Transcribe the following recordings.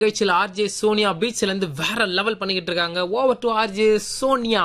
நிகழ்ச்சியில் ஆர்ஜே சோனியா பீச்ல இருந்து வேற லெவல் பண்ணிக்கிட்டு இருக்காங்க over to RJ Sonia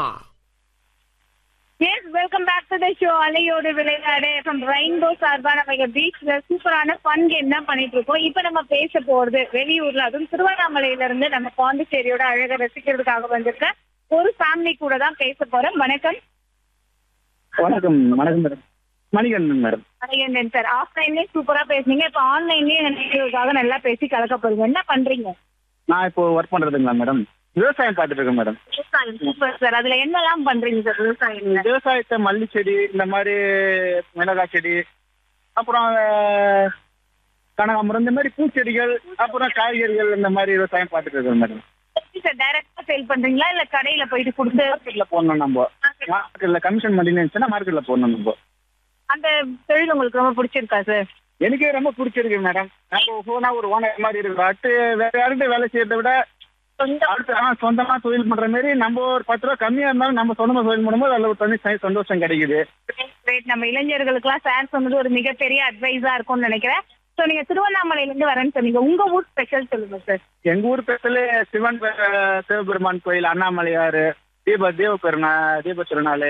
yes welcome back to the show அலையோடு விளையாடு ஃப்ரம் ரெயின்போ சார்பா நம்ம பீச்ல சூப்பரான ஃபன் கேம் தான் பண்ணிட்டு இருக்கோம் இப்போ நம்ம பேச போறது வெளியூர்ல அதுவும் திருவண்ணாமலையில இருந்து நம்ம பாண்டிச்சேரியோட அழகை ரசிக்கிறதுக்காக வந்திருக்க ஒரு ஃபேமிலி கூட தான் பேச போறோம் வணக்கம் வணக்கம் வணக்கம் madam Manikandan madam Manikandan sir ஆஃப்லைன்லயே சூப்பரா பேசுனீங்க இப்போ ஆன்லைன்லயே நினைக்கிறதுக்காக நல்லா பேசி கலக்க போறீங்க என்ன பண்றீங்க நான் இப்போ ஒர்க் பண்றதுங்களா மேடம் விவசாயம் பார்த்துட்டு இருக்கேன் மேடம் விவசாயம் சூப்பர் சார் அதுல என்னெல்லாம் பண்றீங்க சார் விவசாயம்ல விவசாயத்தை மல்லி செடி இந்த மாதிரி மிளகாய் செடி அப்புறம் அஹ், கனகாம்பரம் இந்த மாதிரி பூச்செடிகள் அப்புறம் காய்கறிகள் இந்த மாதிரி விவசாயம் பார்த்துட்டு இருக்கேன் மேடம் சார் டைரக்டா சேல் பண்றீங்களா இல்ல கடையில போயிட்டு கொடுத்து மார்க்கெட்ல போடணும் நம்ம மார்க்கெட்ல கமிஷன் பண்ணி இருந்துச்சுன்னா மார்க்கெட்ல போடணும் நம்ம அந்த தொழில் உங்களுக்கு ரொம்ப பிடிச்சிருக்கா சார் எனக்கே ரொம்ப பிடிச்சிருக்கு மேடம் நம்ம போனா ஒரு ஓனர் மாதிரி இருக்கு அடுத்து வேற யார்கிட்ட வேலை செய்யறதை விட அடுத்து ஆ, சொந்தமா தொழில் பண்ற மாதிரி நம்ம ஒரு பத்து ரூபா கம்மியா இருந்தாலும் நம்ம சொந்தமா தொழில் பண்ணும்போது அதுல ஒரு தனி ச- சந்தோஷம் கிடைக்குது Great. நம்ம இளைஞர்களுக்குலாம் சார் சொன்னது ஒரு மிகப்பெரிய அட்வைஸா இருக்கும்னு நினைக்கிறேன் சோ நீங்க திருவண்ணாமலையில இருந்து வரேன்னு சொன்னீங்க உங்க ஊர் ஸ்பெஷல் சொல்லுங்க சார் எங்க ஊர் பக்கத்துல சிவன் ப- சிவபெருமான் கோயில் அண்ணாமலையாறு தீப தீப பெருநா தீப திருநாள்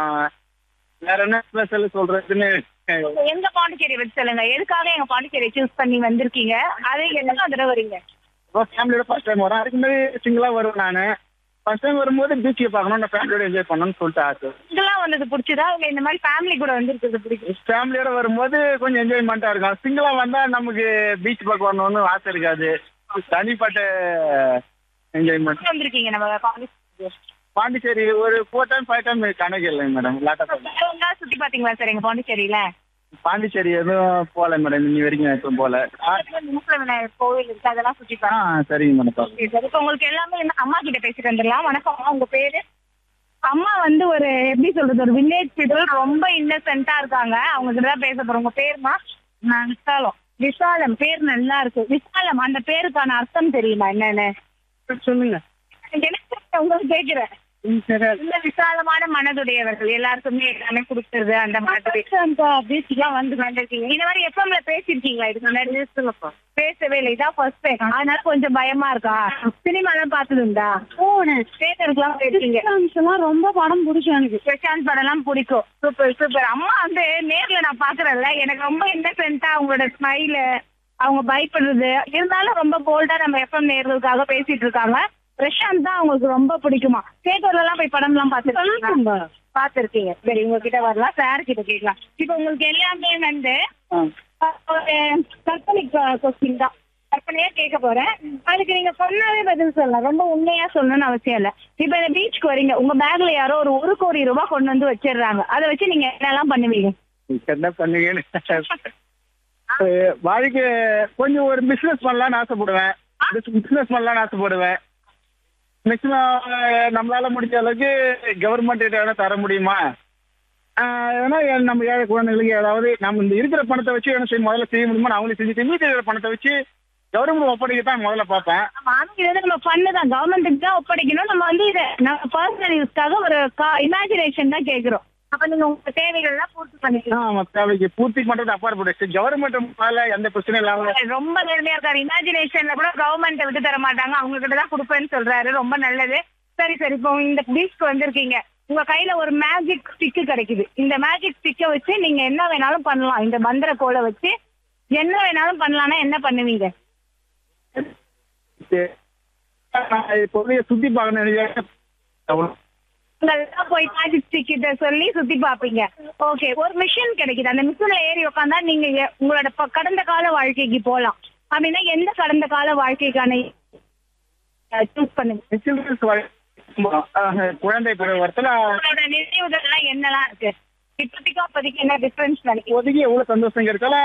வேற என்ன ஸ்பெஷல் சொல்றதுன்னு எங்க பாண்டிச்சேரி வச்சு சொல்லுங்க எதுக்காக எங்க பாண்டிச்சேரி சூஸ் பண்ணி வந்திருக்கீங்க அது என்ன தடவை வரீங்க ஃபேமிலியோட ஃபர்ஸ்ட் டைம் வரேன் அதுக்கு முன்னாடி சிங்கிளா வருவேன் நானு ஃபர்ஸ்ட் டைம் வரும்போது பீச்சுக்கு பார்க்கணும் நான் ஃபேமிலியோட என்ஜாய் பண்ணணும்னு சொல்லிட்டு ஆசை இதெல்லாம் வந்தது பிடிச்சதா இல்ல இந்த மாதிரி ஃபேமிலி கூட வந்திருக்கிறது பிடிக்கும் ஃபேமிலியோட வரும்போது கொஞ்சம் என்ஜாய்மெண்ட்டாக இருக்கும் சிங்கிளா வந்தா நமக்கு பீச் பார்க்க வரணும்னு ஆசை இருக்காது தனிப்பட்ட என்ஜாய்மெண்ட் வந்திருக்கீங்க நம்ம பாண்டிச்சேரி பாண்டிச்சேரி ஒரு ஃபோர் டைம் ஃபைவ் டைம் கணக்கு இல்லைங்க மேடம் லேட்டாக வேற சுத்தி பாத்தீங்களா சார் எங்க பாண்டிச்சேரியில பாண்டிச்சேரி எதுவும் போகல மேடம் இன்னி வரைக்கும் எப்பவும் போகல ஆ மூக்கல விநாயகர் கோவில் இருக்கு அதெல்லாம் சுத்தி ஆ, பாருங்க சரிங்க மேடம் பாருங்க. சரி, இப்ப உங்களுக்கு எல்லாமே என்ன அம்மா கிட்ட பேசிட்டு வந்துடலாம் வணக்கம் அம்மா உங்க பேரு அம்மா வந்து ஒரு எப்படி சொல்றது ஒரு வில்லேஜ் பீப்புள் ரொம்ப இன்னசென்ட்டா இருக்காங்க அவங்க கிட்ட தான் பேச போறோம் உங்க பேருமா நான் விசாலம் விசாலம் பேர் நல்லா இருக்கு விசாலம் அந்த பேருக்கான அர்த்தம் தெரியுமா என்னன்னு சொல்லுங்க எனக்கு உங்களுக்கு கேக்குறேன் ம், சரி இந்த விசாலமான மனதுடையவர்கள் எல்லாருக்குமே எல்லாமே கொடுக்கறது அந்த மாதிரி பீச்சுக்கெல்லாம் வந்து வந்திருக்கீங்க இந்த மாதிரி எஃப்எம்ல பேசிருக்கீங்களா இதுக்கு முன்னாடி பேசவே இல்லை இதான் ஃபர்ஸ்ட் டைம் அதனால கொஞ்சம் பயமா இருக்கா சினிமா எல்லாம் பார்த்தது உண்டா தேட்டருக்குலாம் போயிருக்கீங்க ரொம்ப படம் பிடிக்கும் எனக்கு பிரசாந்த் படம் எல்லாம் பிடிக்கும் சூப்பர் சூப்பர் அம்மா வந்து நேர்ல நான் பாக்குறேன்ல எனக்கு ரொம்ப இன்னசென்ட்டா அவங்களோட ஸ்மைலு அவங்க பயப்படுறது இருந்தாலும் ரொம்ப போல்டா நம்ம எஃப்எம் நேர்களுக்காக பேசிட்டு இருக்காங்க பிரசாந்த் தான் அவங்களுக்கு ரொம்ப பிடிக்குமா தேட்டர்ல எல்லாம் போய் படம் எல்லாம் பாத்துருக்கீங்க பாத்துருக்கீங்க சரி உங்ககிட்ட வரலாம் சார் கிட்ட கேட்கலாம் இப்போ உங்களுக்கு எல்லாமே வந்து ஆ. ஒரு கற்பனை கொஸ்டின் தான் கற்பனையா கேட்க போறேன் அதுக்கு நீங்க சொன்னாவே பதில் சொல்லலாம் ரொம்ப உண்மையா சொல்லணும்னு அவசியம் இல்ல இப்ப இந்த பீச்சுக்கு வரீங்க உங்க பேக்ல யாரோ ஒரு ஒரு கோடி ரூபாய் கொண்டு வந்து வச்சிடுறாங்க அதை வச்சு நீங்க என்னெல்லாம் பண்ணுவீங்க என்ன பண்ணுங்கன்னு அஹ், வாழ்க்கை கொஞ்சம் ஒரு பிசினஸ் பண்ணலாம்னு ஆசைப்படுவேன் பிசினஸ் பண்ணலாம்னு ஆசைப்படுவேன் மேக்சிமம் நம்மளால முடிஞ்ச அளவுக்கு கவர்மெண்ட் எதாவது தர முடியுமா ஆஹ், ஏன்னா ஏ- நம்ம ஏழை குழந்தைகளுக்கு ஏதாவது நம்ம இந்த இருக்கிற பணத்தை வச்சு என்ன செய்ய முதல்ல செய்ய முடியுமா அவங்களே செஞ்சுட்டு மீதி இருக்கிற பணத்தை வச்சு கவர்மெண்ட் ஒப்படைக்க தான் முதல்ல பார்ப்பேன் ஆமா, ஆனா இது வந்து நம்ம பண்ணுதான் கவர்மெண்ட்டுக்கு தான் ஒப்படைக்கணும் நம்ம வந்து இதை நம்ம பர்சனல் யூஸ்க்காக ஒரு இமேஜினேஷன் தான் கேக்குறோம் அப்ப நீங்க உங்க தேவைகள் எல்லாம் பூர்த்தி பண்ணிக்கலாம் ஆமா தேவைக்கு பூர்த்தி பண்றது அப்பாற்பட்டு கவர்மெண்ட் மேல எந்த பிரச்சனையும் இல்லாம ரொம்ப நேர்மையா இருக்காரு இமேஜினேஷன்ல கூட கவர்மெண்ட் விட்டு தர மாட்டாங்க அவங்க கிட்ட தான் கொடுப்பேன்னு சொல்றாரு ரொம்ப நல்லது சரி சரி இப்போ இந்த பீச்க்கு வந்திருக்கீங்க உங்க கையில ஒரு மேஜிக் ஸ்டிக் கிடைக்குது இந்த மேஜிக் ஸ்டிக்கை வச்சு நீங்க என்ன வேணாலும் பண்ணலாம் இந்த பந்திர கோலை வச்சு என்ன வேணாலும் பண்ணலாம்னா என்ன பண்ணுவீங்க நான் இப்போதைய சுத்தி பார்க்கணும் நினைக்கிறேன். உங்கள்தான் போய் மேஜிக் ஸ்டிக் கிட்ட சொல்லி சுத்தி பாப்பீங்க ஓகே ஒரு மிஷின் கிடைக்குது அந்த மிஷின்ல ஏறி உட்காந்தா நீங்க எ- உங்களோட ப- கடந்த கால வாழ்க்கைக்கு போலாம் அப்படின்னா எந்த கடந்த கால வாழ்க்கைக்கான சூஸ் பண்ணுங்க சில்ட்ரன்ஸ் குழந்தை பருவத்துல உங்களோட நினைவுகள் எல்லாம் என்னலாம் இருக்கு இப்போதைக்கு அப்போதைக்கு என்ன டிஃபரன்ஸ் நினைக்கிறீங்க ஒதுக்கி எவ்வளவு சந்தோஷம் இருக்கல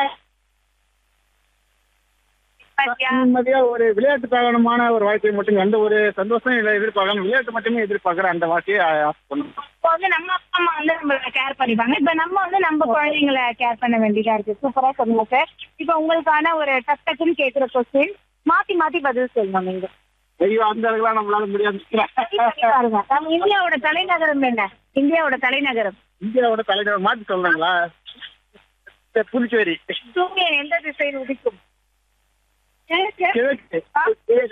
பாத்தியா? நிம்மதியா ஒரு விளையாட்டு காரணமான ஒரு வாழ்க்கை மட்டும் எந்த ஒரு சந்தோஷம் இல்லை எதிர்பார்க்காம விளையாட்டு மட்டுமே எதிர்பார்க்கிற அந்த வாழ்க்கையை ஆசை பண்ணும் இப்போ வந்து நம்ம அப்பா அம்மா வந்து நம்மள கேர் பண்ணிப்பாங்க இப்ப நம்ம வந்து நம்ம குழந்தைங்களை கேர் பண்ண வேண்டியதா இருக்கு சூப்பரா சொல்லுங்க சார் இப்போ உங்களுக்கான ஒரு டக் டக்குன்னு கேக்குற கொஸ்டின் மாத்தி மாத்தி பதில் சொல்லணும் நீங்க ஐயோ அந்த அளவுக்குலாம் நம்மளால முடியாது பாருங்க நம்ம இந்தியாவோட தலைநகரம் என்ன இந்தியாவோட தலைநகரம் இந்தியாவோட தலைநகர் மாத்தி சொல்றாங்களா புதுச்சேரி சூரியன் எந்த திசையில் உதிக்கும் கிழக்கு